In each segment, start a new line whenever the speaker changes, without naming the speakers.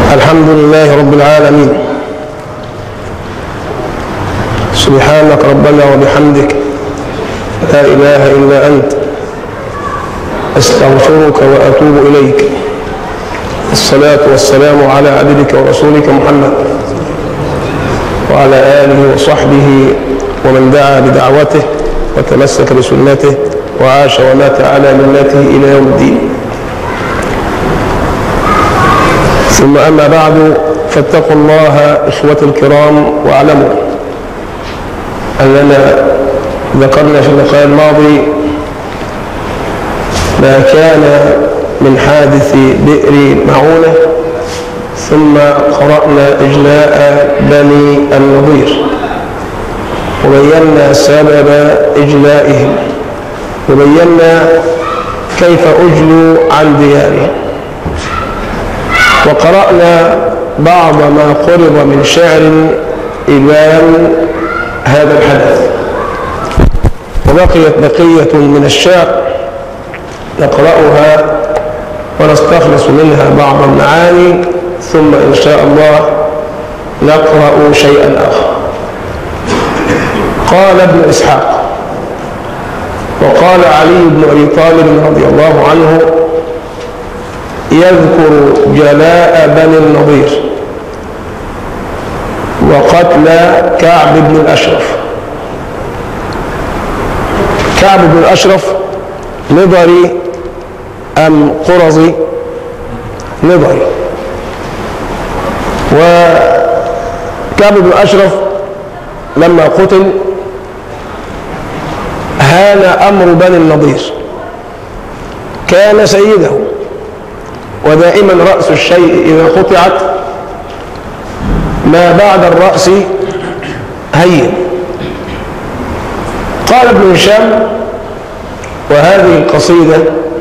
الحمد لله رب العالمين سبحانك ربنا وبحمدك لا إله إلا أنت أستغفرك وأتوب إليك الصلاة والسلام على عبدك ورسولك محمد وعلى آله وصحبه ومن دعا بدعوته وتمسك بسنته وعاش ومات على ملته إلى يوم الدين ثم أما بعد فاتقوا الله إخوة الكرام واعلموا أننا ذكرنا في اللقاء الماضي ما كان من حادث بئر معونة ثم قرأنا إجلاء بني النضير وبينا سبب إجلائهم وبينا كيف أجلوا عن ديارهم وقرأنا بعض ما قرب من شعر إبان هذا الحدث وبقيت بقية من الشعر نقرأها ونستخلص منها بعض المعاني ثم إن شاء الله نقرأ شيئا آخر قال ابن إسحاق وقال علي بن أبي طالب رضي الله عنه يذكر جلاء بني النضير وقتل كعب بن الأشرف كعب بن الأشرف نضري أم قرظي نضري وكعب بن الأشرف لما قتل هان أمر بني النضير كان سيده ودائما رأس الشيء إذا قطعت ما بعد الرأس هين قال ابن هشام وهذه القصيدة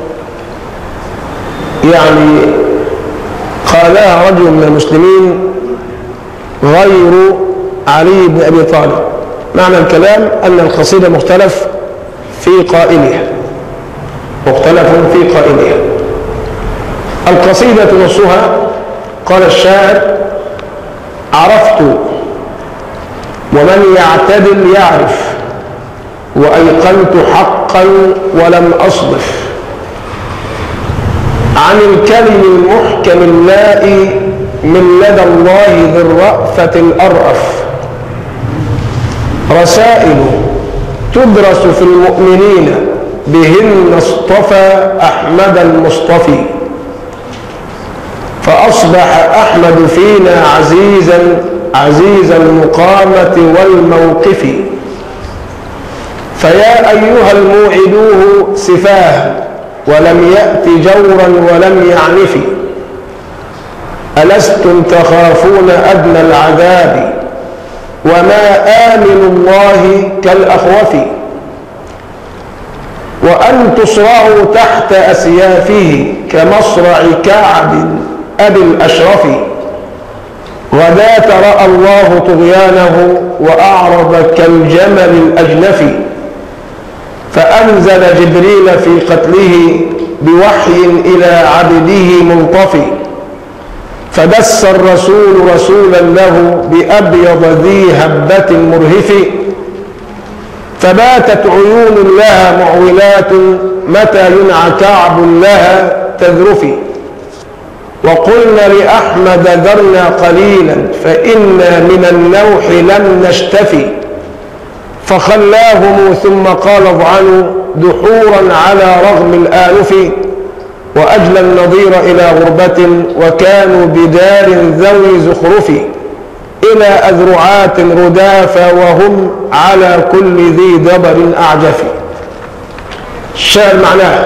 يعني قالها رجل من المسلمين غير علي بن أبي طالب معنى الكلام أن القصيدة مختلف في قائلها مختلف في قائلها القصيدة نصها قال الشاعر عرفت ومن يعتدل يعرف وأيقنت حقا ولم أصدف عن الكلم المحكم اللائي من لدى الله ذي الرأفة الأرأف رسائل تدرس في المؤمنين بهن اصطفى أحمد المصطفي فأصبح أحمد فينا عزيزا عزيز المقامة والموقف فيا أيها الموعدوه سفاه ولم يأت جورا ولم يعنف ألستم تخافون أدنى العذاب وما آمن الله كالأخوف وأن تصرعوا تحت أسيافه كمصرع كعب أبي الأشرف غداة رأى الله طغيانه وأعرض كالجمل الأجنف فأنزل جبريل في قتله بوحي إلى عبده منطفي فدس الرسول رسولا له بأبيض ذي هبة مرهف فباتت عيون لها معولات متى ينعى كعب لها تذرفي وقلنا لأحمد ذرنا قليلا فإنا من النوح لم نشتفي فخلاهم ثم قال اضعنوا دحورا على رغم الآلف وأجلى النظير إلى غربة وكانوا بدار ذوي زخرف إلى أذرعات ردافا وهم على كل ذي دبر أعجف الشعر معناه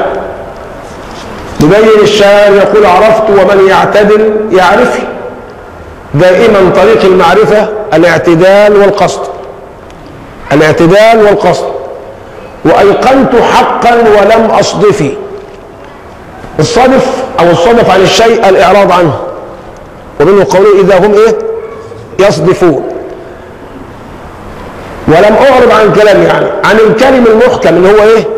يبين الشاعر يقول عرفت ومن يعتدل يعرفني دائما طريق المعرفة الاعتدال والقصد الاعتدال والقصد وأيقنت حقا ولم أصدفي الصدف أو الصدف عن الشيء الإعراض عنه ومنه قوله إذا هم إيه يصدفون ولم أعرض عن كلام يعني عن الكلم المحكم اللي هو إيه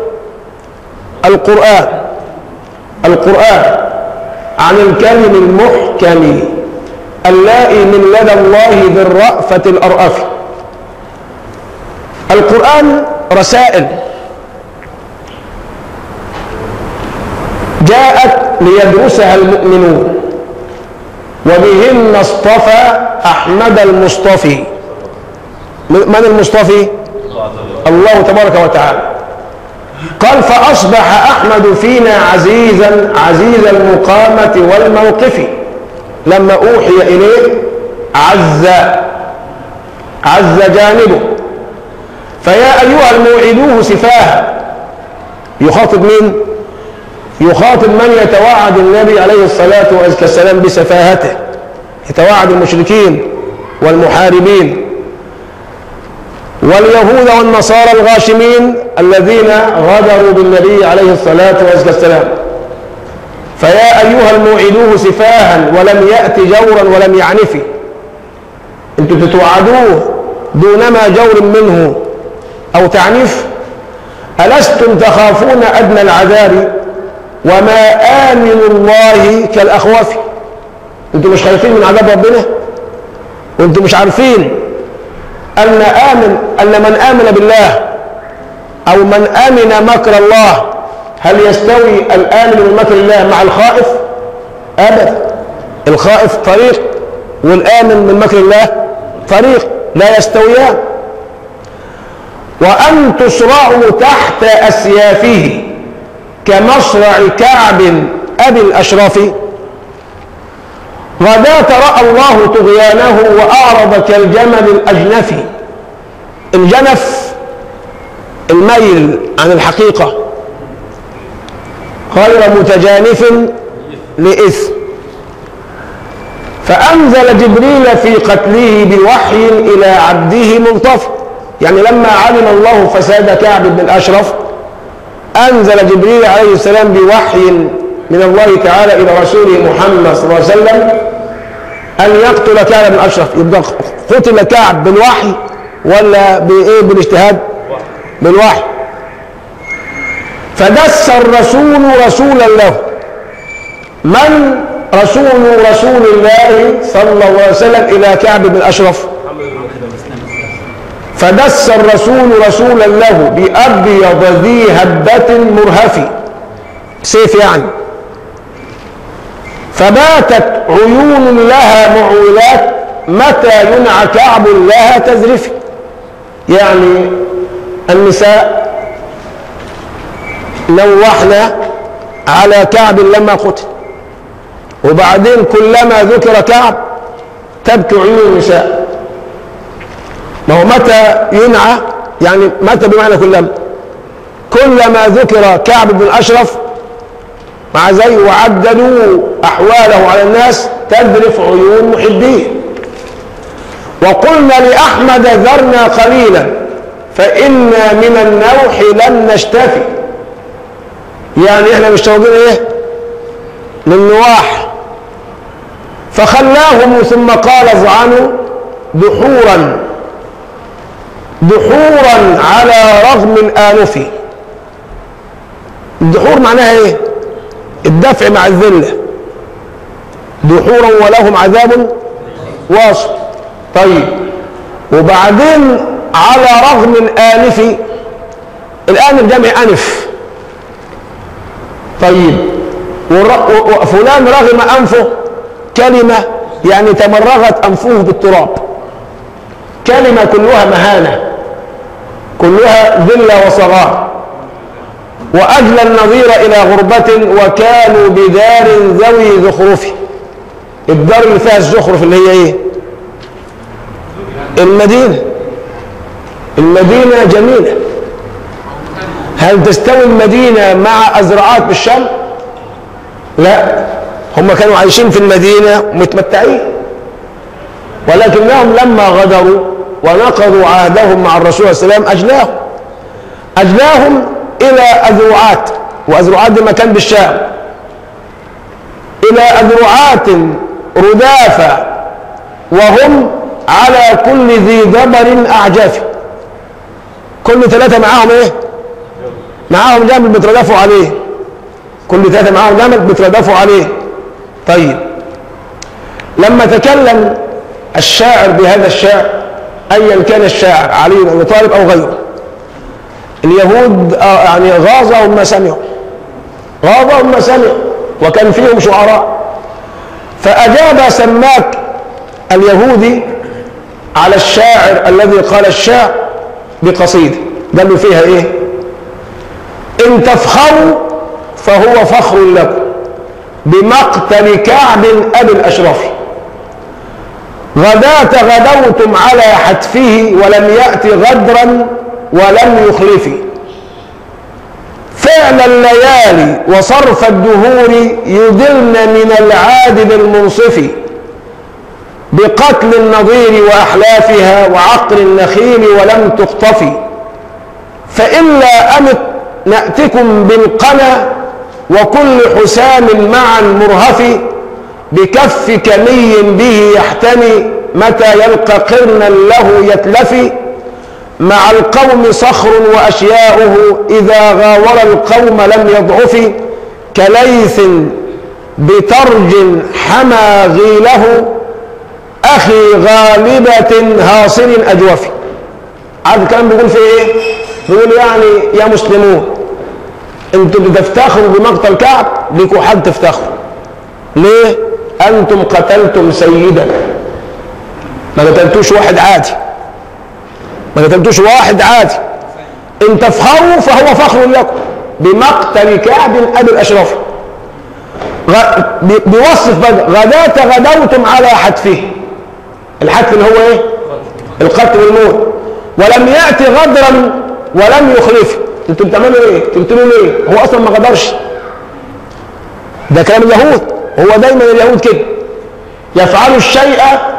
القرآن القرآن عن الكلم المحكم اللائي من لدى الله بالرأفة الأرأف القرآن رسائل جاءت ليدرسها المؤمنون وبهن اصطفى أحمد المصطفي من المصطفي؟ الله تبارك وتعالى قال فأصبح أحمد فينا عزيزا عزيز المقامة والموقف لما أوحي إليه عز عز جانبه فيا أيها الموعدوه سفاها يخاطب مين؟ يخاطب من يتوعد النبي عليه الصلاة والسلام بسفاهته يتوعد المشركين والمحاربين واليهود والنصارى الغاشمين الذين غدروا بالنبي عليه الصلاة والسلام فيا أيها الموعدوه سفاها ولم يأت جورا ولم يعنف انتم تتوعدوه دونما جور منه أو تعنيف ألستم تخافون أدنى العذاب وما آمن الله كالأخواف انتم مش خايفين من عذاب ربنا وانتم مش عارفين أن آمن أن من آمن بالله أو من آمن مكر الله هل يستوي الآمن من مكر الله مع الخائف أبدا الخائف طريق والآمن من مكر الله طريق لا يستويان وأن تصرعوا تحت أسيافه كمصرع كعب أبي الأشراف غداة رأى الله طغيانه وأعرض كالجمل الأجنف الجنف الميل عن الحقيقة غير متجانف لإثم فأنزل جبريل في قتله بوحي إلى عبده ملطف يعني لما علم الله فساد كعب بن الأشرف أنزل جبريل عليه السلام بوحي من الله تعالى إلى رسوله محمد صلى الله عليه وسلم أن يقتل كعب بن أشرف يبقى قتل كعب بالوحي ولا بإيه بالاجتهاد بالوحي فدس الرسول رسولا له من رسول رسول الله صلى الله عليه وسلم إلى كعب بن أشرف فدس الرسول رسولا له بأبيض ذي هبة مرهف سيف يعني فباتت عيون لها معولات متى ينعى كعب لها تزرف يعني النساء لوحنا على كعب لما قتل وبعدين كلما ذكر كعب تبكي عيون النساء ما هو متى ينعى يعني متى بمعنى كلما كلما ذكر كعب بن أشرف مع زي وعدلوا أحواله على الناس تذرف عيون محبيه وقلنا لأحمد ذرنا قليلا فإنا من النوح لن نشتفي يعني احنا مشتاقين ايه للنواح فخلاهم ثم قال اذعنوا دحورا دحورا على رغم الآنف الدحور معناها ايه الدفع مع الذلة دحورا ولهم عذاب واصب طيب وبعدين على رغم الآنف الآنف جمع أنف طيب وفلان رغم أنفه كلمة يعني تمرغت أنفه بالتراب كلمة كلها مهانة كلها ذلة وصغار وأجلى النظير إلى غربة وكانوا بدار ذوي زخرف الدار اللي فيها الزخرف اللي هي ايه المدينة المدينة جميلة هل تستوي المدينة مع أزرعات بالشام لا هم كانوا عايشين في المدينة متمتعين ولكنهم لما غدروا ونقضوا عهدهم مع الرسول صلى الله عليه وسلم أجلاهم أجلاهم إلى أذرعات وأذرعات دي مكان بالشام إلى أذرعات ردافة وهم على كل ذي دبر أعجاف كل ثلاثة معاهم إيه؟ معاهم جمل بيتردفوا عليه كل ثلاثة معاهم جمل بيتردفوا عليه طيب لما تكلم الشاعر بهذا الشعر ايا كان الشاعر علي بن ابي طالب او غيره اليهود آه، يعني غاظهم ما سمعوا غاظهم ما سمعوا وكان فيهم شعراء فاجاب سماك اليهودي على الشاعر الذي قال الشعر بقصيده قال له فيها ايه ان تفخروا فهو فخر لكم بمقتل كعب ابي الاشرف غداة غدوتم على حتفه ولم يأت غدرا ولم يخلف فعل الليالي وصرف الدهور يدلن من العادل المنصف بقتل النظير وأحلافها وعقر النخيل ولم تخطف فإلا أمت نأتكم بالقنا وكل حسام معا مرهف بكف كمي به يحتمي متى يلقى قرنا له يتلفي مع القوم صخر وأشياؤه إذا غاور القوم لم يضعف كليث بترج حمى غيله أخي غالبة هاصر أجوف عارف الكلام بيقول في إيه؟ بيقول يعني يا مسلمون انتوا بتفتخروا بمقتل كعب ليكوا حد تفتخروا ليه؟ أنتم قتلتم سيدا ما قتلتوش واحد عادي ما قتلتوش واحد عادي ان تفخروا فهو فخر لكم بمقتل كعب ابي الاشرف غ- بي- بيوصف بقى غداة غدوتم على حتفه الحتف اللي هو ايه القتل والموت ولم يأتي غدرا ولم يخلفه انتوا بتعملوا ايه تقتلوا ليه هو اصلا ما غدرش ده كلام اليهود هو دايما اليهود كده يفعلوا الشيء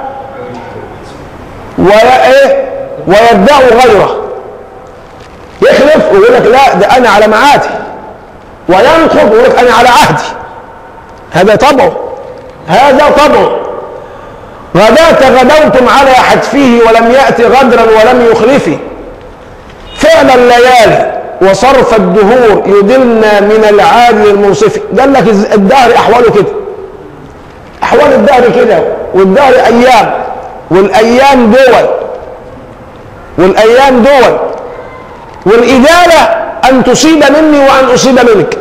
ويا ايه ويدعوا غيره يخلف ويقول لك لا ده انا على معادي وينقض ويقول لك انا على عهدي هذا طبعه هذا طبعه غداة غدوتم على حتفه ولم يأت غدرا ولم يخلفه فعل الليالي وصرف الدهور يدلنا من العادل المنصف قال لك الدهر احواله كده احوال الدهر كده والدهر ايام والايام دول والايام دول والاداله ان تصيب مني وان اصيب منك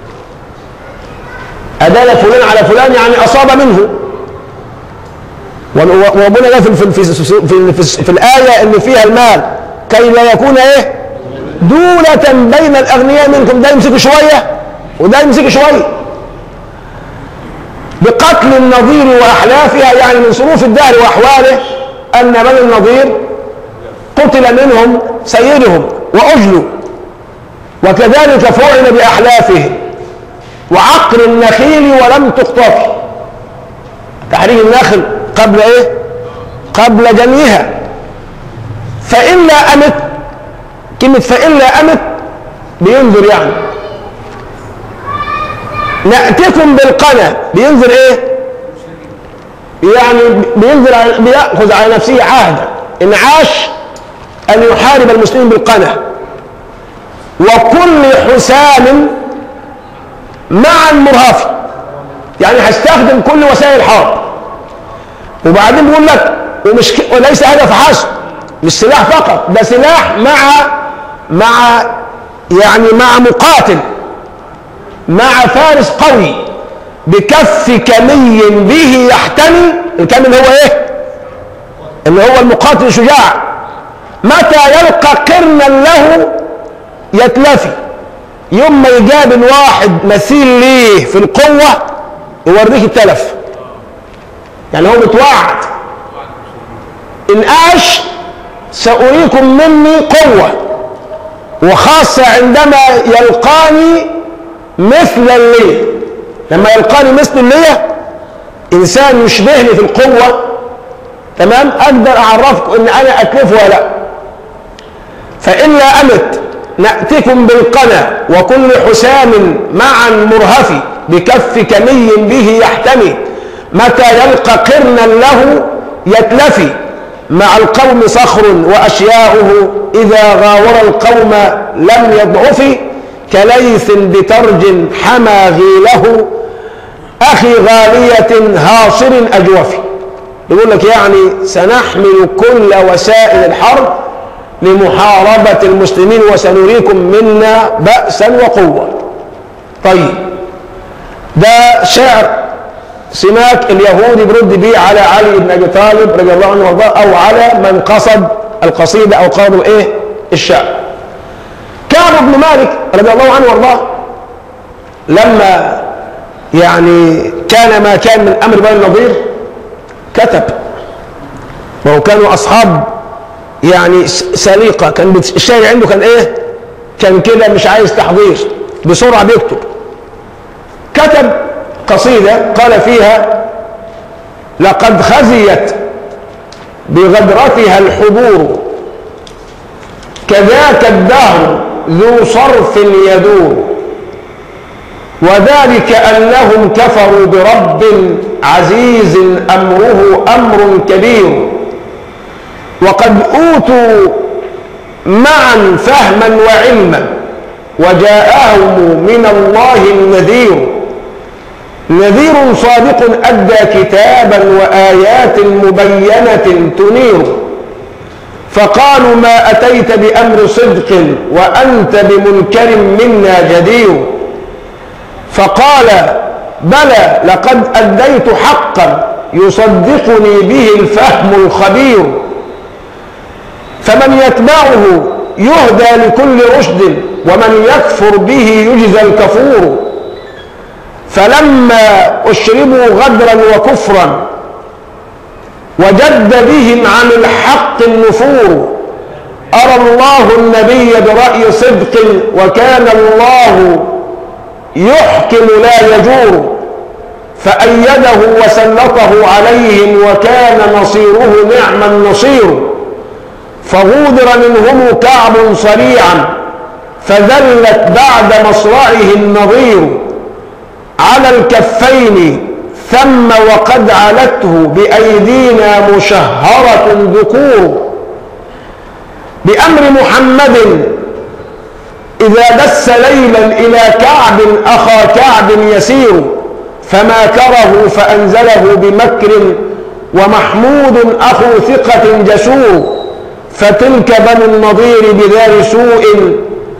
ادال فلان على فلان يعني اصاب منه وربنا ده في, في, في, في, في, في الايه اللي فيها المال كي لا يكون ايه دولة بين الاغنياء منكم ده يمسك شويه وده يمسك شويه بقتل النظير واحلافها يعني من صروف الدهر واحواله ان بني النظير قتل منهم سيدهم واجلوا وكذلك فعل باحلافهم وعقر النخيل ولم تخطف تحريك النخل قبل ايه قبل جنيها فإلا أمت كلمة فإلا أمت بينظر يعني نأتكم بالقنا بينظر ايه يعني بينظر على- بيأخذ على نفسه عهدا إن عاش أن يحارب المسلمين بالقنا وكل حسام معا مرهف يعني هستخدم كل وسائل الحرب وبعدين بيقول لك ومش ك... وليس هدف حسب مش سلاح فقط ده سلاح مع مع يعني مع مقاتل مع فارس قوي بكف كمي به يحتمي الكمي اللي هو ايه اللي هو المقاتل الشجاع متى يلقى قرنا له يتلفي يوم ما يقابل واحد مثيل ليه في القوة يوريك التلف يعني هو متوعد إن عاش سأريكم مني قوة وخاصة عندما يلقاني مثل الليل لما يلقاني مثل الليل إنسان يشبهني في القوة تمام أقدر أعرفكم إن أنا أتلف ولا لا فإلا أمت نأتكم بالقنا وكل حسام معا مرهف بكف كمي به يحتمي متى يلقى قرنا له يتلفي مع القوم صخر وأشياؤه إذا غاور القوم لم يضعف كليث بترج حمى غيله أخي غالية هاصر أجوف يقول لك يعني سنحمل كل وسائل الحرب لمحاربة المسلمين وسنريكم منا بأسا وقوة طيب ده شعر سماك اليهودي برد بيه على علي بن ابي طالب رضي الله عنه وارضاه او على من قصد القصيده او قاضوا ايه الشعر كعب بن مالك رضي الله عنه وارضاه لما يعني كان ما كان من امر بني النضير كتب وهو كانوا اصحاب يعني سليقه كان الشاعر عنده كان ايه كان كده مش عايز تحضير بسرعه بيكتب كتب قصيده قال فيها لقد خزيت بغدرتها الحبور كذاك الدهر ذو صرف يدور وذلك أنهم كفروا برب عزيز أمره أمر كبير وقد أوتوا معا فهما وعلما وجاءهم من الله النذير نذير صادق أدى كتابا وآيات مبينة تنير فقالوا ما أتيت بأمر صدق وأنت بمنكر منا جدير فقال بلى لقد أديت حقا يصدقني به الفهم الخبير فمن يتبعه يهدى لكل رشد ومن يكفر به يجزى الكفور فلما أشربوا غدرا وكفرا وجد بهم عن الحق النفور أرى الله النبي برأي صدق وكان الله يحكم لا يجور فأيده وسلطه عليهم وكان نصيره نعم النصير فغودر منهم كعب صريعا فذلت بعد مصرعه النظير على الكفين ثم وقد علته بأيدينا مشهرة ذكور بأمر محمد إذا دس ليلا إلى كعب أخا كعب يسير فما كره فأنزله بمكر ومحمود أخو ثقة جسور فتلك بنو النضير بدار سوء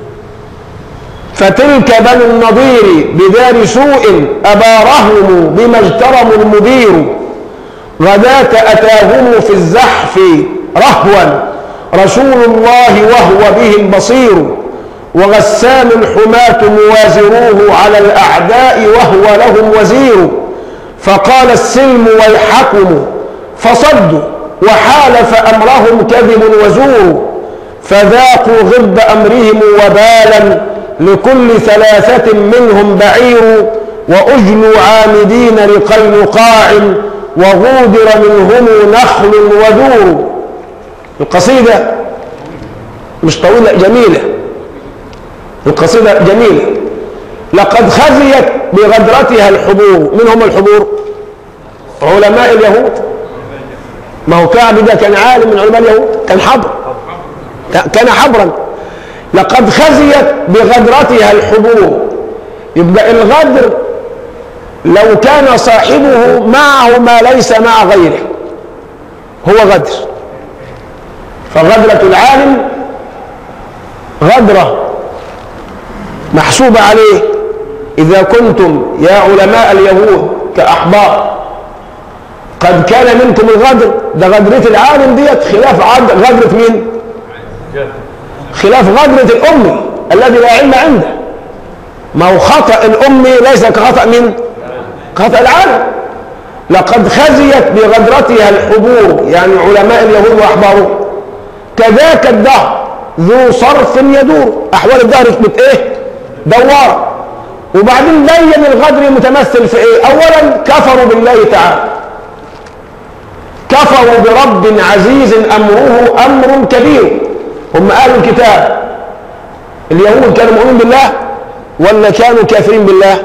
فتلك بنو النضير بدار سوء أبارهم بما اجترموا المدير غداة أتاهم في الزحف رهوا رسول الله وهو بهم بصير وغسان الحماة موازروه على الأعداء وهو لهم وزير فقال السلم ويحكم فصدوا وحالف أمرهم كذب وزور فذاقوا غب أمرهم وبالا لكل ثلاثة منهم بعير وأجلوا عامدين لقينقاع وغودر منهم نخل ودور القصيدة مش طويلة جميلة القصيدة جميلة لقد خزيت بغدرتها الحبور من هم الحبور علماء اليهود ما هو كعب ده كان عالم من علماء اليهود كان حبر كان حبرا لقد خزيت بغدرتها الحبور يبقى الغدر لو كان صاحبه معه ما ليس مع غيره هو غدر فغدرة العالم غدرة محسوبة عليه إذا كنتم يا علماء اليهود كأحبار قد كان منكم الغدر ده غدرة العالم ديت خلاف غدرة مين خلاف غدرة الأمي الذي لا علم عنده ما هو خطأ الأمي ليس كخطأ من خطأ العالم لقد خزيت بغدرتها الحبور يعني علماء اليهود وأحبارهم كذاك الدهر ذو صرف يدور أحوال الدهر بت إيه دوار وبعدين بين الغدر متمثل في إيه أولا كفروا بالله تعالى كفروا برب عزيز أمره أمر كبير هم أهل الكتاب اليهود كانوا مؤمنين بالله ولا كانوا كافرين بالله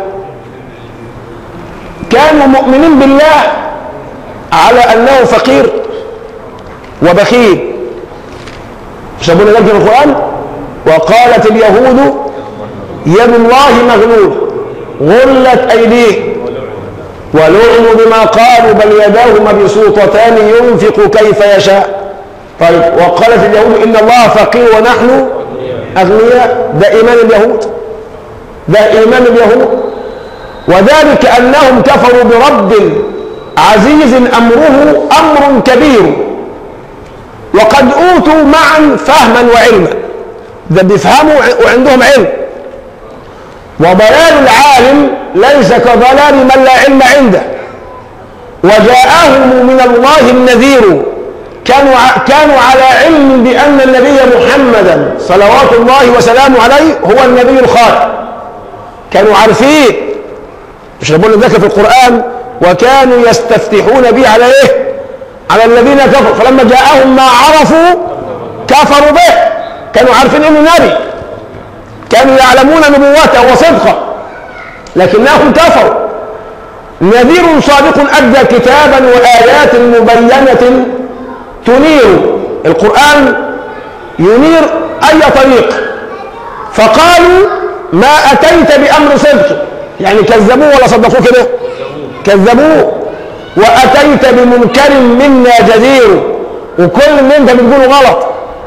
كانوا مؤمنين بالله على أنه فقير وبخيل مش أبونا ذلك في القرآن وقالت اليهود يد الله مغلولة غلت أيديه ولعنوا بما قالوا بل يداه مبسوطتان ينفق كيف يشاء طيب وقالت اليهود إن الله فقير ونحن أغنياء ده إيمان اليهود ده إيمان اليهود وذلك أنهم كفروا برب عزيز أمره أمر كبير وقد أوتوا معا فهما وعلما ده بيفهموا وعندهم علم وضلال العالم ليس كضلال من لا علم عنده وجاءهم من الله النذير كانوا كانوا على علم بأن النبي محمدا صلوات الله وسلامه عليه هو النبي الخاتم كانوا عارفين مش ربنا ذكر في القرآن وكانوا يستفتحون به على ايه على الذين كفروا فلما جاءهم ما عرفوا كفروا به كانوا عارفين انه نبي كانوا يعلمون نبوته وصدقه لكنهم كفروا نذير صادق ادى كتابا وايات مبينه تنير القران ينير اي طريق فقالوا ما اتيت بامر صدق يعني كذبوه ولا صدقوه كده كذبوه واتيت بمنكر منا جدير وكل اللي انت بتقوله غلط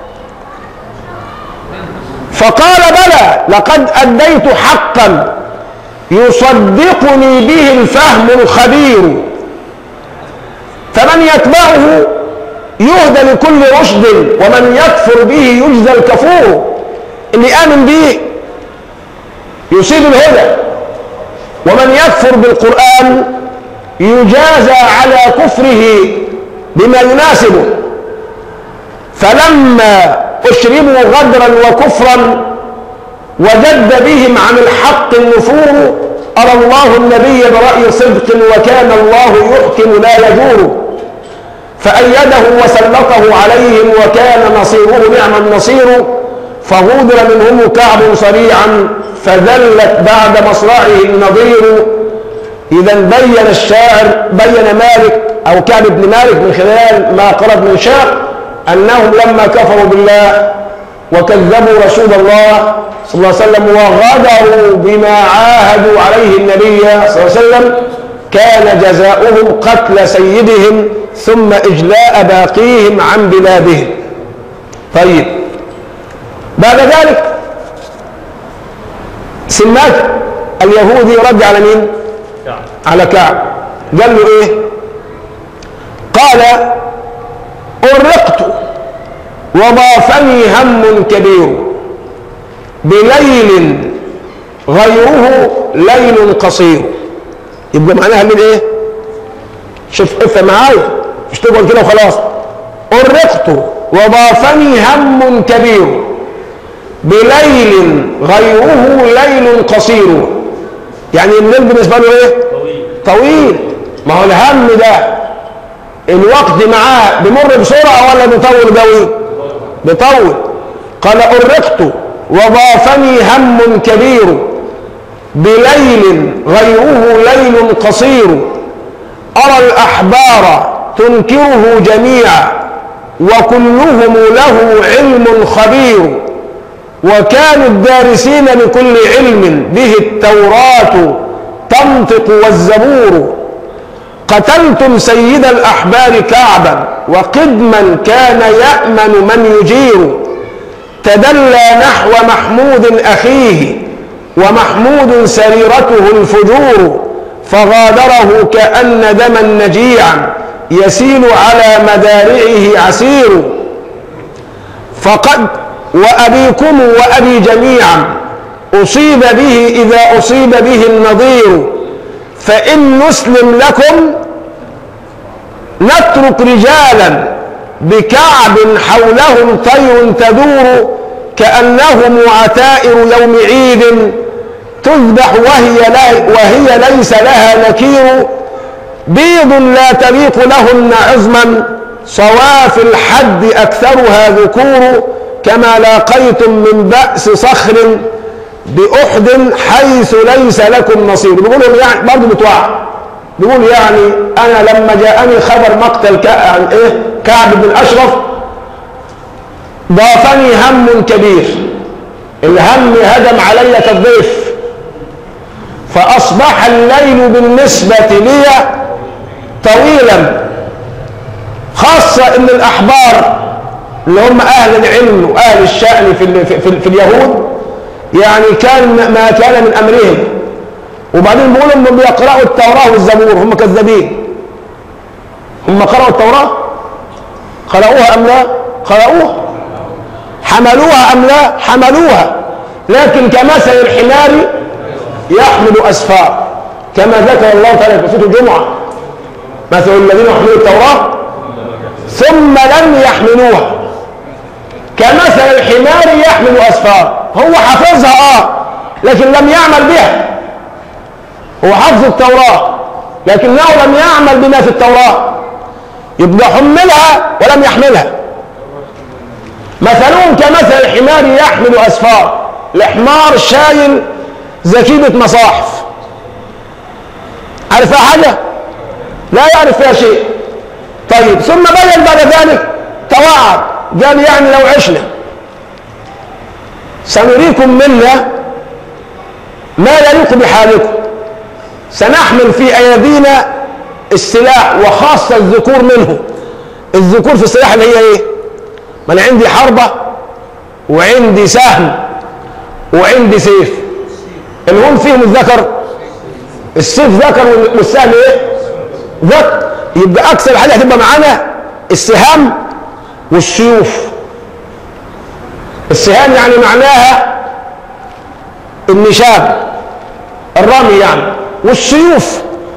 فقال بلى لقد اديت حقا يصدقني به الفهم الخبير فمن يتبعه يهدى لكل رشد ومن يكفر به يجزى الكفور اللي امن به يصيب الهدى ومن يكفر بالقران يجازى على كفره بما يناسبه فلما اشربوا غدرا وكفرا وجد بهم عن الحق النفور أرى الله النبي برأي صدق وكان الله يحكم لا يجور فأيده وسلطه عليهم وكان نصيره نعم النصير فغودر منهم كعب صريعا فذلت بعد مصرعه النظير إذا بين الشاعر بين مالك أو كعب بن مالك من خلال ما قرأت من شعر أنهم لما كفروا بالله وكذبوا رسول الله صلى الله عليه وسلم وغدروا بما عاهدوا عليه النبي صلى الله عليه وسلم كان جزاؤهم قتل سيدهم ثم إجلاء باقيهم عن بلادهم طيب بعد ذلك سماك اليهودي رد على مين على كعب قال له ايه قال أرقت وضافني هم كبير بليل غيره ليل قصير يبقى معناها من ايه شوف افهم معايا مش تقول كده وخلاص أرقت وضافني هم كبير بليل غيره ليل قصير يعني الليل بالنسبه له ايه طويل ما هو الهم ده الوقت معاه بمر بسرعه ولا بيطول قوي بيطول قال أرقت وضافني هم كبير بليل غيره ليل قصير أرى الأحبار تنكره جميعا وكلهم له علم خبير وكانوا الدارسين لكل علم به التوراة تنطق والزبور قتلتم سيد الأحبار كعبا وقدما كان يأمن من يجير تدلى نحو محمود أخيه ومحمود سريرته الفجور فغادره كأن دما نجيعا يسيل على مدارعه عسير فقد وأبيكم وأبي جميعا أصيب به إذا أصيب به النظير فإن نسلم لكم نترك رجالا بكعب حولهم طير تدور كأنهم عتائر يوم عيد تذبح وهي, لا وهي ليس لها نكير بيض لا تليق لهن عظما صواف الحد أكثرها ذكور كما لاقيتم من بأس صخر بأحد حيث ليس لكم نصير بيقولوا يعني برضه بتوع بيقول يعني أنا لما جاءني خبر مقتل كعب إيه كعب بن أشرف ضافني هم كبير الهم هدم علي كالضيف فأصبح الليل بالنسبة لي طويلا خاصة ان الأحبار اللي هم أهل العلم وأهل الشأن في, ال- في, في, في اليهود يعني كان ما كان من أمرهم وبعدين بيقولوا انهم بيقرأوا التوراة والزبور هم كذابين هم قرأوا التوراة قرأوها أم لا قرأوها حملوها أم لا حملوها لكن كمثل الحمار يحمل أسفار كما ذكر الله تعالى في سورة الجمعة مثل الذين يحملون التوراة ثم لم يحملوها كمثل الحمار يحمل أسفار هو حفظها آه لكن لم يعمل بها هو حفظ التوراة لكنه لم يعمل بما في التوراة يبقى حملها ولم يحملها مثلهم كمثل الحمار يحمل أسفار الحمار شايل زكيبة مصاحف عارف فيها حاجة؟ لا يعرف فيها شيء طيب ثم بين بعد ذلك توعد قال يعني لو عشنا سنريكم منا ما يليق بحالكم سنحمل في أيدينا السلاح وخاصة الذكور منه الذكور في السلاح اللي هي ايه ما انا عندي حربة وعندي سهم وعندي سيف اللي هم فيهم الذكر السيف ذكر والسهم ايه ذكر يبقى اكثر حاجه هتبقى معانا السهام والسيوف السهام يعني معناها النشاب الرمي يعني والسيوف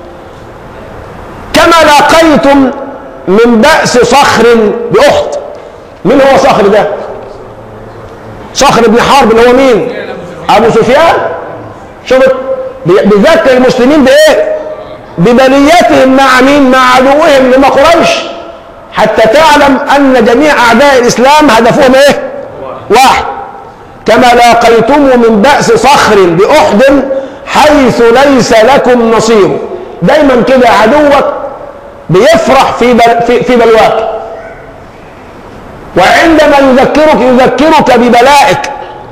كما لاقيتم من بأس صخر بأخت مين هو صخر ده صخر بن حرب اللي هو مين أبو سفيان شوفت بيذكر المسلمين بإيه ببليتهم مع مين مع عدوهم لما قريش حتى تعلم أن جميع أعداء الإسلام هدفهم إيه واحد كما لاقيتم من بأس صخر بأحد حيث ليس لكم نصير دايما كده عدوك بيفرح في بل في, في بلواك وعندما يذكرك يذكرك ببلائك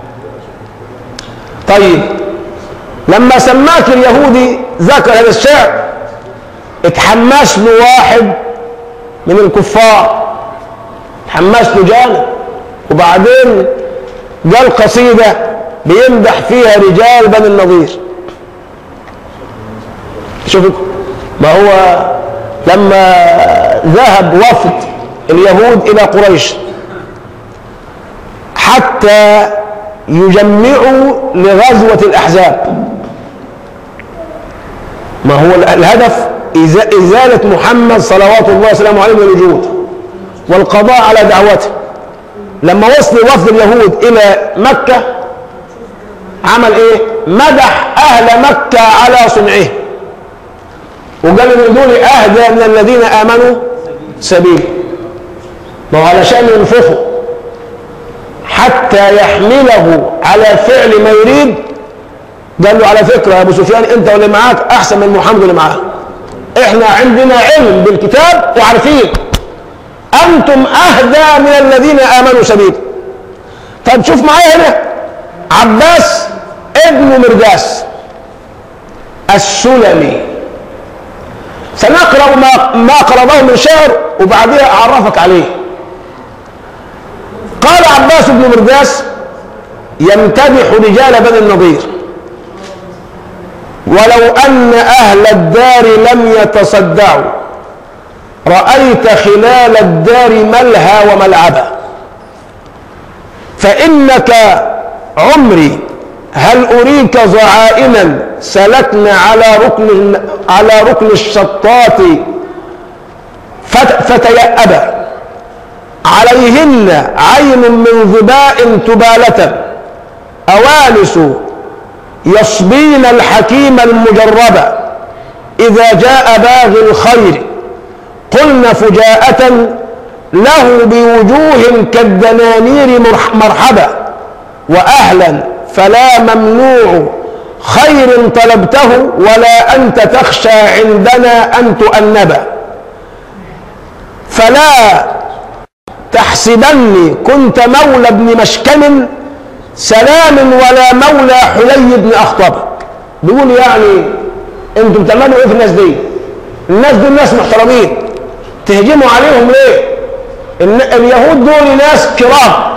طيب لما سماك اليهودي ذكر هذا الشعر اتحمس له واحد من الكفار اتحمس له جانب وبعدين قال قصيدة بيمدح فيها رجال بني النضير شوفوا ما هو لما ذهب وفد اليهود إلى قريش حتى يجمعوا لغزوة الأحزاب ما هو الهدف إزالة محمد صلوات الله وسلامه عليه من الوجود والقضاء على دعوته لما وصل وفد اليهود إلى مكة عمل إيه؟ مدح أهل مكة على صنعه وقال إن دول أهدى من الذين آمنوا سبيل ما هو علشان ينفخوا حتى يحمله على فعل ما يريد قال له على فكرة يا أبو سفيان أنت واللي معاك أحسن من محمد واللي معاه إحنا عندنا علم بالكتاب وعارفين أنتم أهدى من الذين آمنوا سبيل طب شوف معايا هنا عباس ابن مرداس السلمي سنقرأ ما, ما قرأه من شعر وبعدها أعرفك عليه قال عباس بن مرداس يمتدح رجال بني النضير ولو أن أهل الدار لم يتصدعوا رأيت خلال الدار ملهى وملعبا فإنك عمري هل أريك ظعائنا سلكنا على ركن على ركن الشطات فتيأبا عليهن عين من ظباء تبالة أوانس يصبين الحكيم المجرب إذا جاء باغي الخير قلن فجاءة له بوجوه كالدنانير مرحبا وأهلا فلا ممنوع خير طلبته ولا أنت تخشى عندنا أن تؤنبا فلا تحسبني كنت مولى ابن مشكم سلام ولا مولى حلي بن أخطب بيقول يعني انتوا بتعملوا ايه في الناس دي الناس دول ناس محترمين تهجموا عليهم ليه إن اليهود دول ناس كرام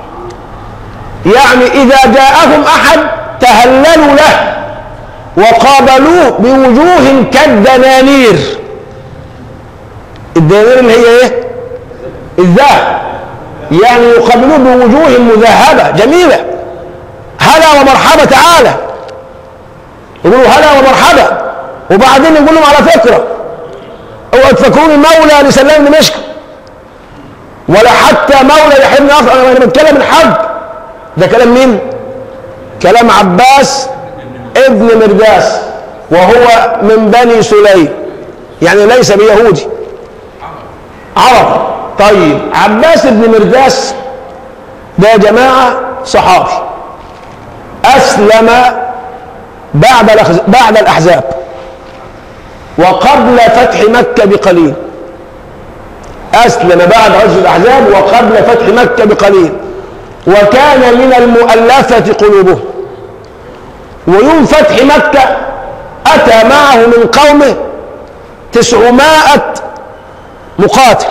يعني إذا جاءهم أحد تهللوا له وقابلوه بوجوه كالدنانير الدنانير اللي هي ايه الذهب يعني يقابلوه بوجوه مذهبة جميلة هلا ومرحبا تعالى يقولوا هلا ومرحبا وبعدين يقول لهم على فكرة اوعوا تفكروني مولى لسلام دمشق ولا حتى مولى يحيى بن أخر انا بتكلم الحق ده كلام مين كلام عباس ابن مرداس وهو من بني سليم يعني ليس بيهودي عرب طيب عباس بن مرداس ده يا جماعة صحابي أسلم بعد الأخز- بعد الأحزاب وقبل فتح مكة بقليل أسلم بعد غزو الأحزاب وقبل فتح مكة بقليل وكان من المؤلفة قلوبهم ويوم فتح مكة أتى معه من قومه تسعمائة مقاتل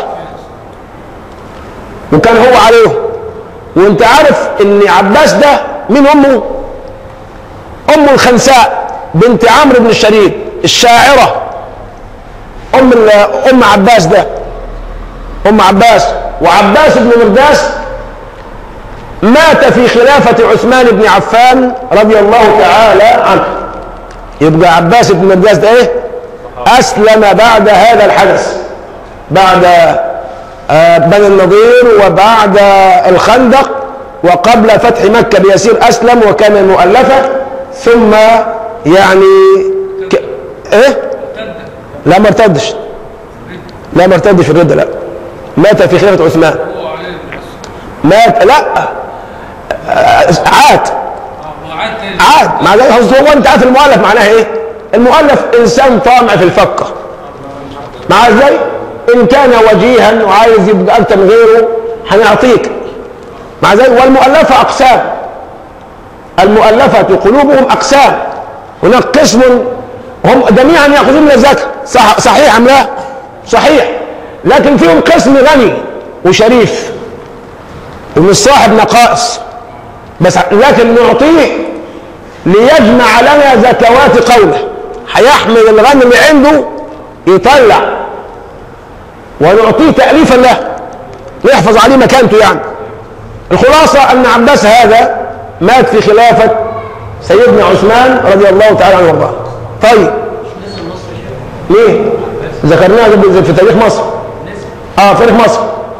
وكان هو عليهم وانت عارف ان عباس ده مين امه ام الخنساء بنت عمرو بن الشريد الشاعرة ام ال- ام عباس ده ام عباس وعباس بن مرداس مات في خلافة عثمان بن عفان رضي الله تعالى عنه يبقى عباس بن مرداس ده ايه اسلم بعد هذا الحدث بعد آه، بني النضير وبعد الخندق وقبل فتح مكة بيسير أسلم وكان المؤلفة ثم يعني ك... إيه؟ لا ما ارتدش لا ما ارتدش في الردة لا مات في خلافة عثمان مات لا آه، عاد عاد مع ذلك هو انت عارف المؤلف معناها ايه؟ المؤلف انسان طامع في الفقه مع ازاي؟ ان كان وجيها وعايز يبقى اكتر من غيره هنعطيك مع ذلك والمؤلفه اقسام المؤلفه قلوبهم اقسام هناك قسم هم جميعا ياخذون من الزكاه صح صحيح ام لا؟ صحيح لكن فيهم قسم غني وشريف ومش صاحب نقائص بس لكن نعطيه ليجمع لنا زكوات قومه هيحمل الغنم اللي عنده يطلع ونعطيه تأليفا له يحفظ عليه مكانته يعني الخلاصة أن عباس هذا مات في خلافة سيدنا عثمان رضي الله تعالى عنه وارضاه طيب ليه؟ ذكرناها قبل في تاريخ مصر اه في تاريخ مصر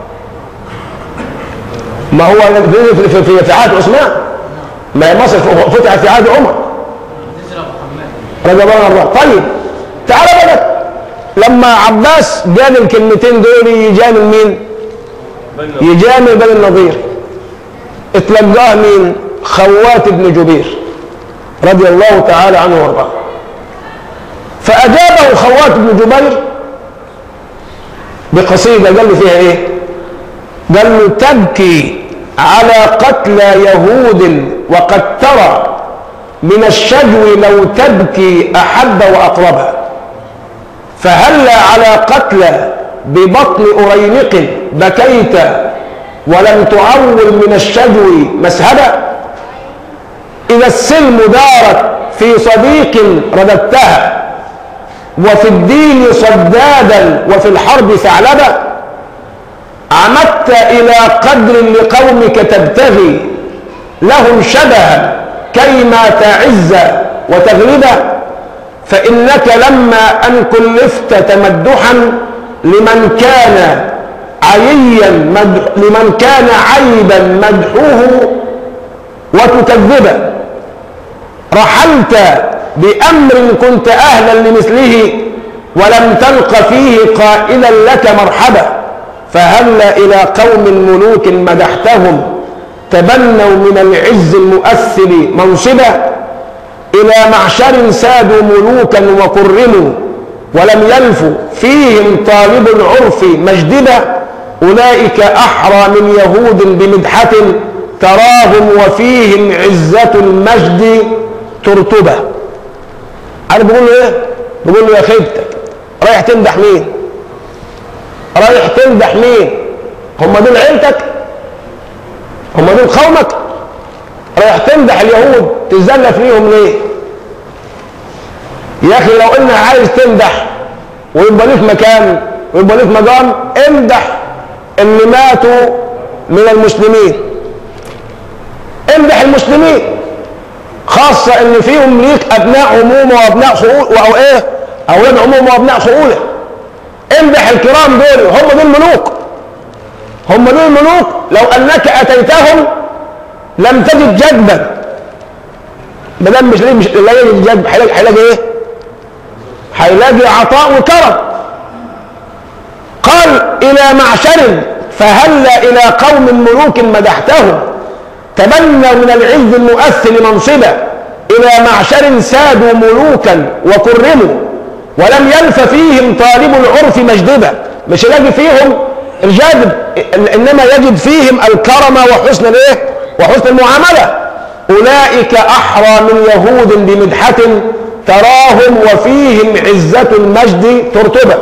ما هو في في في, في عهد عثمان ما هي مصر فتحت في عهد عمر رضي الله عنه وارضاه طيب تعال بقى لما عباس قال الكلمتين دول يجامل مين؟ يجامل بني النضير اتلقاه مين؟ خوات بن جبير رضي الله تعالى عنه وارضاه فأجابه خوات بن جبير بقصيدة قال له فيها ايه؟ قال له تبكي على قتلى يهود وقد ترى من الشجو لو تبكي أحب وأقربها فهلا على قتلى ببطن أرينق بكيت ولم تعول من الشجو مسهبا إذا السلم دارت في صديق رددتها وفي الدين صدادا وفي الحرب ثعلبا عمدت إلى قدر لقومك تبتغي لهم شبها كيما تعز وتغلبا فإنك لما أن كلفت تمدحا لمن كان عيا مدح لمن كان عيبا مدحوه وتكذبا رحلت بأمر كنت أهلا لمثله ولم تلق فيه قائلا لك مرحبا فهل إلى قوم ملوك مدحتهم تبنوا من العز المؤثر منصبا إلى معشر سادوا ملوكا وكرموا ولم يلفوا فيهم طالب العرف مجدبا أولئك أحرى من يهود بمدحة تراهم وفيهم عزة المجد ترتبة عارف بيقول له ايه بيقول له يا خيبتك رايح تمدح مين رايح تمدح مين هم دول عيلتك هم دول قومك رايح تمدح اليهود تزلف ليهم ليه يا اخي لو انك عايز تمدح ويبقى ليك مكان ويبقى ليك مقام امدح اللي ماتوا من المسلمين امدح المسلمين خاصة ان فيهم ليك ابناء عمومة وابناء خؤول او ايه اولاد عمومة وابناء خؤولة امدح الكرام دول هم دول ملوك هم دول ملوك لو انك اتيتهم لم تجد جدبا ما دام مش مش لا يجد جدب هيلاقي هيلاقي ايه؟ هيلاقي عطاء وكرم قال الى معشر فهلا الى قوم ملوك مدحتهم تبنوا من العز المؤثر منصبا الى معشر سادوا ملوكا وكرموا ولم يلف فيهم طالب العرف مجدبا مش يلاقي فيهم الجذب انما يجد فيهم الكرم وحسن الايه وحسن المعامله اولئك احرى من يهود بمدحه تراهم وفيهم عزه المجد ترتبه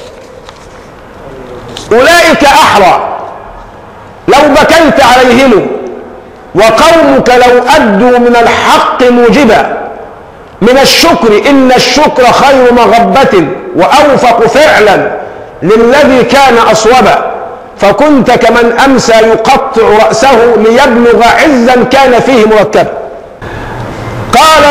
اولئك احرى لو بكيت عليهم وقومك لو ادوا من الحق موجبا من الشكر ان الشكر خير مغبه واوفق فعلا للذي كان اصوبا فكنت كمن امسى يقطع راسه ليبلغ عزا كان فيه مركبا قال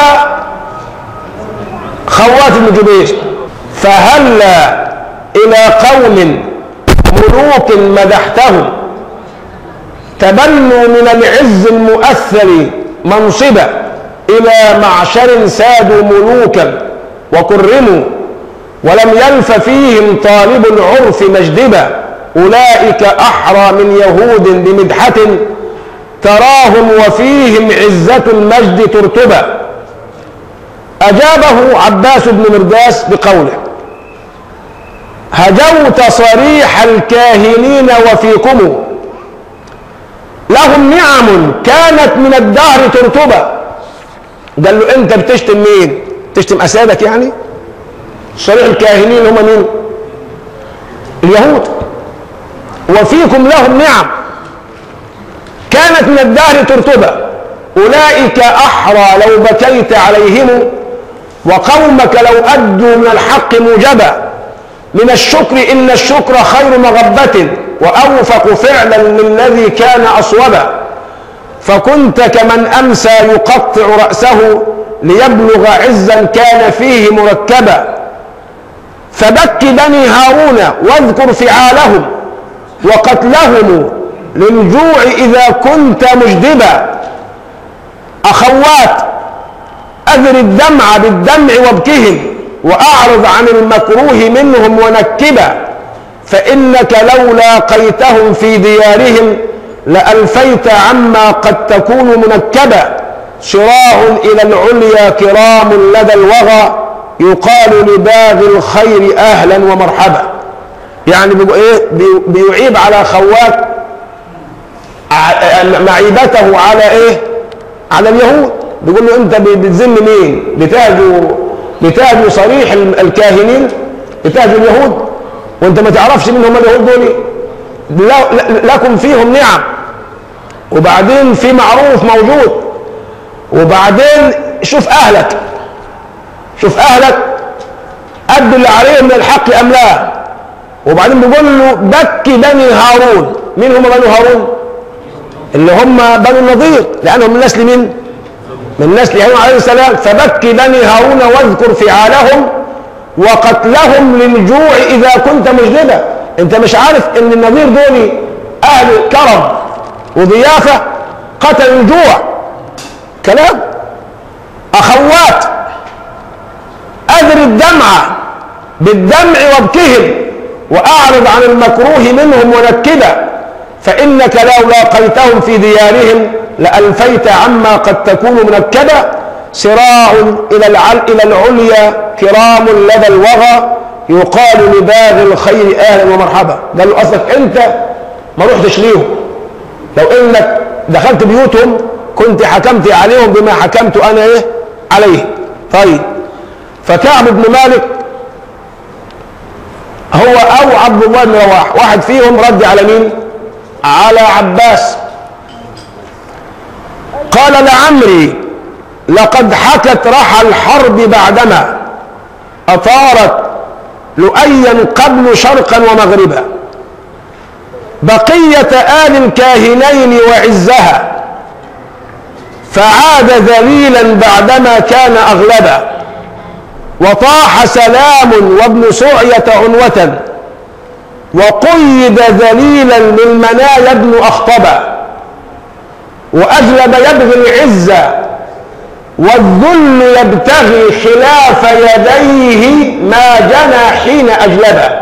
خوات بن جبير فهلا الى قوم ملوك مدحتهم تبنوا من العز المؤثر منصبا الى معشر سادوا ملوكا وكرموا ولم يلف فيهم طالب العرف مجدبا أولئك أحرى من يهود بمدحة تراهم وفيهم عزة المجد ترتبا أجابه عباس بن مرداس بقوله هجوت صريح الكاهنين وفيكم لهم نعم كانت من الدهر ترتبا قال له انت بتشتم مين تشتم اسادك يعني صريح الكاهنين هم مين اليهود وفيكم لهم نعم كانت من الدهر ترتبا أولئك أحرى لو بكيت عليهم وقومك لو أدوا من الحق موجبا من الشكر إن الشكر خير مغبة وأوفق فعلا للذي كان أصوبا فكنت كمن أمسى يقطع رأسه ليبلغ عزا كان فيه مركبا فبك بني هارون واذكر فعالهم وقتلهم للجوع إذا كنت مجدبا أخوات أذر الدمع بالدمع وابكهم وأعرض عن المكروه منهم ونكبا فإنك لو لاقيتهم في ديارهم لألفيت عما قد تكون منكبا صراع إلى العليا كرام لدى الوغى يقال لباغي الخير أهلا ومرحبا يعني بيبقى ايه بيعيب على خوات معيبته على ايه على اليهود بيقول له انت بتذم مين بتهجو بتهجو صريح الكاهنين بتهجو اليهود وانت ما تعرفش مين هم اليهود دول لكم فيهم نعم وبعدين في معروف موجود وبعدين شوف اهلك شوف اهلك ادوا اللي عليهم من الحق ام لا وبعدين بيقول له بك بني هارون مين هم بني هارون اللي هم بنو النضير لانهم من نسل مين من نسل هارون عليه السلام فبك بني هارون واذكر فعالهم وقتلهم للجوع اذا كنت مجدبا انت مش عارف ان النضير دول اهل كرم وضيافه قتلوا الجوع كلام اخوات اذر الدمع بالدمع وابكهم واعرض عن المكروه منهم ونكبا فانك لو لاقيتهم في ديارهم لالفيت عما قد تكون منكبا صراع الى العل الى العليا كرام لدى الوغى يقال لباغي الخير اهلا ومرحبا قال له اصلك انت ما رحتش ليهم لو انك دخلت بيوتهم كنت حكمت عليهم بما حكمت انا ايه عليه طيب فكعب بن مالك هو او عبد الله بن رواح واحد فيهم رد على مين على عباس قال لعمري لقد حكت رحى الحرب بعدما أطارت لؤيا قبل شرقا ومغربا بقية آل الكاهنين وعزها فعاد ذليلا بعدما كان أغلبا وطاح سلام وابن سعية عنوة وقيد ذليلا للمنايا ابن أخطبا وأجلب يبغي العزة والذل يبتغي خلاف يديه ما جنى حين أجلبا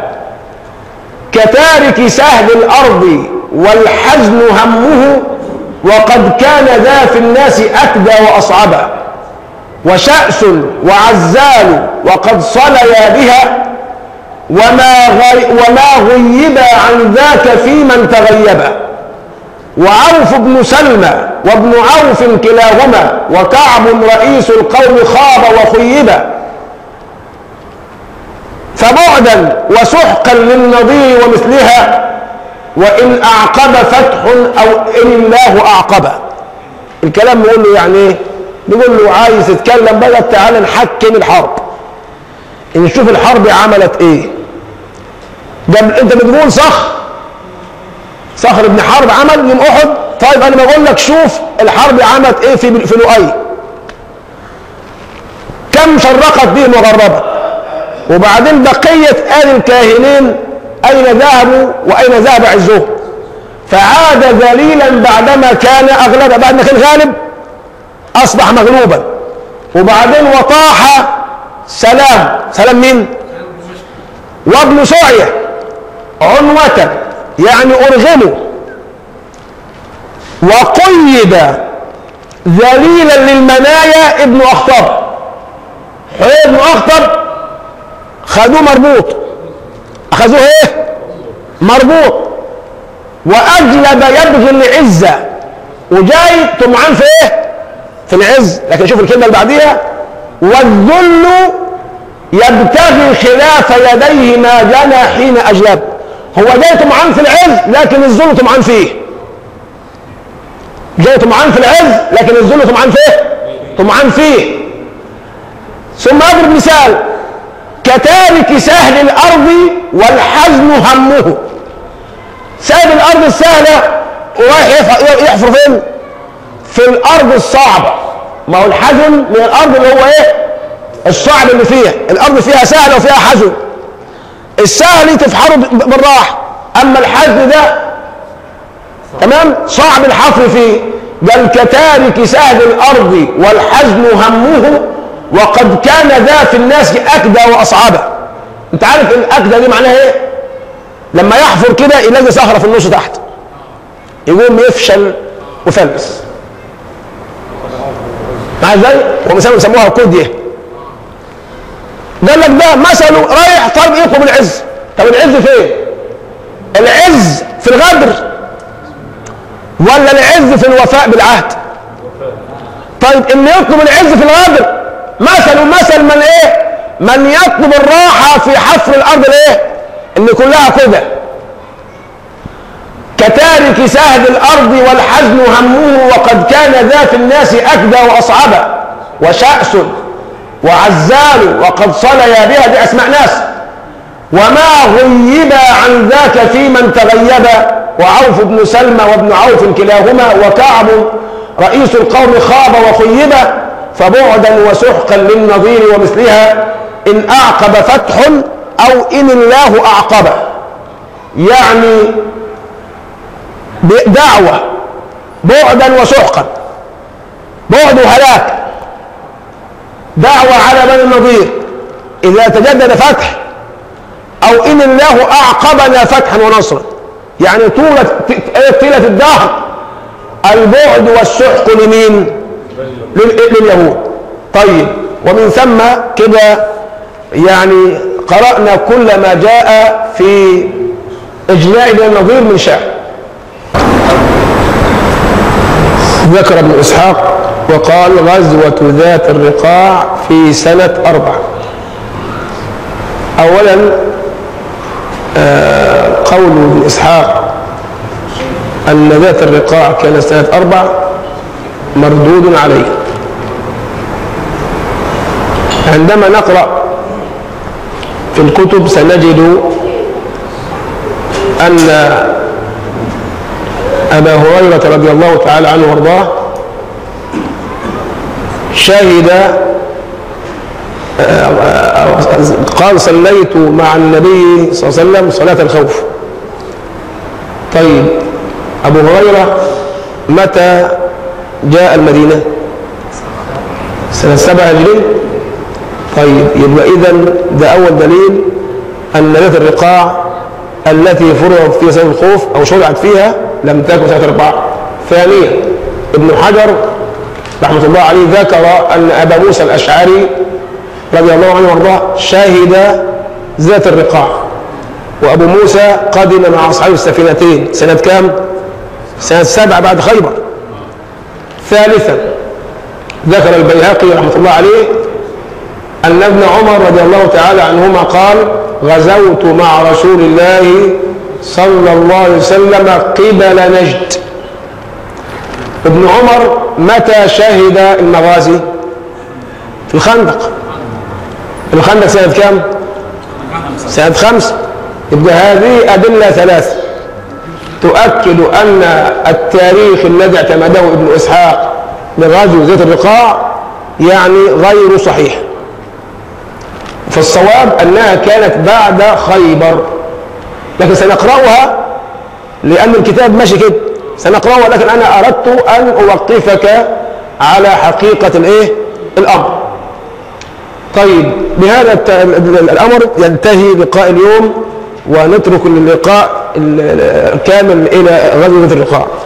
كتارك سهل الأرض والحزن همه وقد كان ذا في الناس أكدى وأصعبا وشأس وعزال وقد صليا بها وما, غي وما غيب عن ذاك في من تغيبا وعوف بن سلمى وابن عوف كلاهما وكعب رئيس القوم خاب وخيبا فبعدا وسحقا للنظير ومثلها وإن أعقب فتح أو إن الله أعقب الكلام بيقول له يعني إيه؟ بيقول له عايز تتكلم بقى تعالى نحكم الحرب نشوف الحرب عملت ايه جنب انت بتقول صخر صخر بن حرب عمل يوم احد طيب انا بقول لك شوف الحرب عملت ايه في في لؤي كم شرقت به مغربا وبعدين بقيه ال الكاهنين اين ذهبوا واين ذهب عزهم فعاد ذليلا بعدما كان اغلبا بعد ما كان غالب اصبح مغلوبا وبعدين وطاح سلام سلام مين وابن سعيه عنوة يعني أرغموا وقيد ذليلا للمنايا ابن أخطب حيي ابن أخطب خدوه مربوط أخذوه إيه؟ مربوط وأجلب يبغي العزة وجاي طمعان في إيه؟ في العز لكن شوف الكلمة اللي بعديها والذل يبتغي خلاف يديه ما جنى حين أجلب هو جاي طمعان في العز لكن الذل طمعان فيه جاي طمعان في العز لكن الذل طمعان فيه طمعان فيه ثم اضرب مثال كتارك سهل الارض والحزن همه سايب الارض السهله ورايح يحفر فين في الارض الصعبه ما هو الحزن من الارض اللي هو ايه الصعب اللي فيها الارض فيها سهله وفيها حزن السهل تفحره بالراحه اما الحزن ده تمام صعب الحفر فيه قال كتارك سهل الارض والحزن همه وقد كان ذا في الناس اكدى واصعبه انت عارف الاكدى دي معناها ايه لما يحفر كده يلاقي صخره في النص تحت يقوم يفشل وفلس مع ازاي ومثلا يسموها كوديه قال لك ده مثله رايح طالب يطلب العز طب العز فين العز في الغدر ولا العز في الوفاء بالعهد طيب اللي يطلب العز في الغدر مثل مثل من ايه من يطلب الراحة في حفر الارض الايه اللي كلها كده كتارك سهل الارض والحزن همه وقد كان ذا في الناس اكدى واصعبا وشأس وعزال وقد صليا بها دي اسماء ناس وما غيب عن ذاك في من تغيب وعوف بن سلمى وابن عوف كلاهما وكعب رئيس القوم خاب وخيب فبعدا وسحقا للنظير ومثلها إن أعقب فتح أو إن الله أعقب يعني دعوة بعدا وسحقا بعد هلاك دعوة على بني النظير إذا تجدد فتح أو إن الله أعقبنا فتحا ونصرا يعني طولة طيلة الدهر البعد والسحق لمين؟ لليهود طيب ومن ثم كده يعني قرأنا كل ما جاء في إجلاء بن النظير من شعر ذكر ابن إسحاق وقال غزوة ذات الرقاع في سنة أربع أولا آه، قول ابن إسحاق أن ذات الرقاع كان سنة أربع مردود عليه عندما نقرأ في الكتب سنجد أن أبا هريرة رضي الله تعالى عنه وارضاه شهد قال صليت مع النبي صلى الله عليه وسلم صلاة الخوف طيب أبو هريرة متى جاء المدينة سنة سبعة هجرين طيب يبقى إذا ده أول دليل أن ذات الرقاع التي فرضت فيها صلاة الخوف أو شرعت فيها لم تكن سنة أربعة ثانيا ابن حجر رحمة الله عليه ذكر أن أبا موسى الأشعري رضي الله عنه وارضاه شهد ذات الرقاع وأبو موسى قدم مع أصحاب السفينتين سنة كام؟ سنة سبعة بعد خيبر ثالثا ذكر البيهقي رحمة الله عليه أن ابن عمر رضي الله تعالى عنهما قال غزوت مع رسول الله صلى الله عليه وسلم قبل نجد ابن عمر متى شهد المغازي في الخندق الخندق سنة كام سنة خمس يبقى هذه أدلة ثلاث تؤكد أن التاريخ الذي اعتمده ابن إسحاق لغزو ذات الرقاع يعني غير صحيح فالصواب أنها كانت بعد خيبر لكن سنقرأها لأن الكتاب ماشي كده سنقرأها لكن أنا أردت أن أوقفك على حقيقة الإيه؟ الأمر طيب بهذا الت- الأمر ينتهي لقاء اليوم ونترك اللقاء الكامل إلى غزوة الرقاع